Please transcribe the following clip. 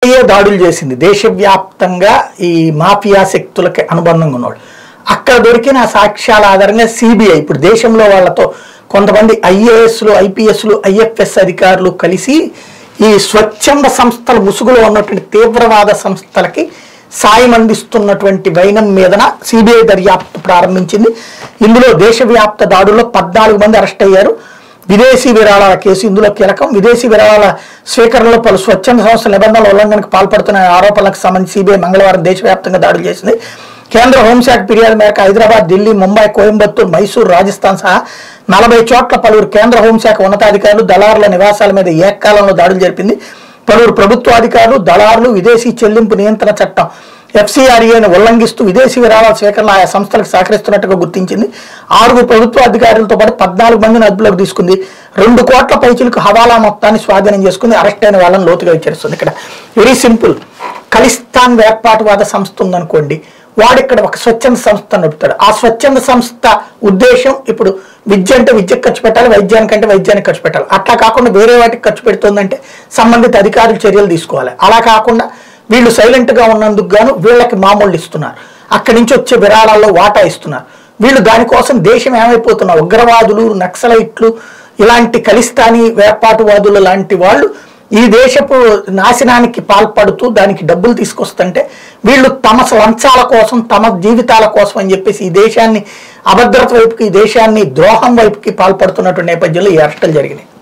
CBI దాడులు చేసింది దేశవ్యాప్తంగా ఈ మాఫియా శక్తులకి అనుబంధంగా ఉన్నవాడు అక్కడ దొరికిన సాక్ష్యాల ఆధారంగా సిబిఐ ఇప్పుడు దేశంలో వాళ్ళతో కొంతమంది ఐఏఎస్లు ఐపీఎస్లు ఐఎఫ్ఎస్ అధికారులు కలిసి ఈ స్వచ్ఛంద సంస్థల ముసుగులో ఉన్నటువంటి తీవ్రవాద సంస్థలకి సాయం అందిస్తున్నటువంటి వైనం మీదన సిబిఐ దర్యాప్తు ప్రారంభించింది ఇందులో దేశవ్యాప్త దాడుల్లో పద్నాలుగు మంది అరెస్ట్ అయ్యారు విదేశీ విరాళాల కేసు ఇందులో కీలకం విదేశీ విరాళాల స్వీకరణలో పలు స్వచ్ఛంద సంస్థల నిబంధనల ఉల్లంఘనకు పాల్పడుతున్న ఆరోపణలకు సంబంధించి సిబిఐ మంగళవారం దేశవ్యాప్తంగా దాడులు చేసింది కేంద్ర హోంశాఖ ఫిర్యాదు మేరకు హైదరాబాద్ ఢిల్లీ ముంబై కోయంబత్తూర్ మైసూర్ రాజస్థాన్ సహా నలభై చోట్ల పలువురు కేంద్ర హోంశాఖ ఉన్నతాధికారులు దళారుల నివాసాల మీద ఏకకాలంలో దాడులు జరిపింది పలువురు ప్రభుత్వాధికారులు దళారులు విదేశీ చెల్లింపు నియంత్రణ చట్టం ఎఫ్సిఆర్ఏను ఉల్లంఘిస్తూ విదేశీ విరాళాల స్వీకరణ ఆయా సంస్థలకు సహకరిస్తున్నట్టుగా గుర్తించింది ఆరుగురు ప్రభుత్వ అధికారులతో పాటు పద్నాలుగు మందిని అదుపులోకి తీసుకుంది రెండు కోట్ల పైచులకు హవాలా మొత్తాన్ని స్వాధీనం చేసుకుంది అరెస్ట్ అయిన వాళ్ళని లోతుగా విచారిస్తుంది ఇక్కడ వెరీ సింపుల్ ఖలిస్తాన్ వేర్పాటువాద సంస్థ ఉందనుకోండి వాడు ఇక్కడ ఒక స్వచ్ఛంద సంస్థ నడుపుతాడు ఆ స్వచ్ఛంద సంస్థ ఉద్దేశం ఇప్పుడు విద్య అంటే విద్యకు ఖర్చు పెట్టాలి వైద్యానికి అంటే వైద్యానికి ఖర్చు పెట్టాలి అట్లా కాకుండా వేరే వాటికి ఖర్చు పెడుతుందంటే సంబంధిత అధికారులు చర్యలు తీసుకోవాలి అలా కాకుండా వీళ్ళు సైలెంట్ గా ఉన్నందుకు గాను వీళ్ళకి మామూలు ఇస్తున్నారు అక్కడి నుంచి వచ్చే విరాళాల్లో వాటా ఇస్తున్నారు వీళ్ళు దానికోసం దేశం ఏమైపోతున్నారు ఉగ్రవాదులు నక్సలైట్లు ఇలాంటి ఖలిస్తానీ వేర్పాటువాదులు లాంటి వాళ్ళు ఈ దేశపు నాశనానికి పాల్పడుతూ దానికి డబ్బులు తీసుకొస్తుంటే వీళ్ళు తమ లంచాల కోసం తమ జీవితాల కోసం అని చెప్పేసి ఈ దేశాన్ని అభద్రత వైపుకి ఈ దేశాన్ని ద్రోహం వైపుకి పాల్పడుతున్నటువంటి నేపథ్యంలో ఈ అరెస్టులు జరిగినాయి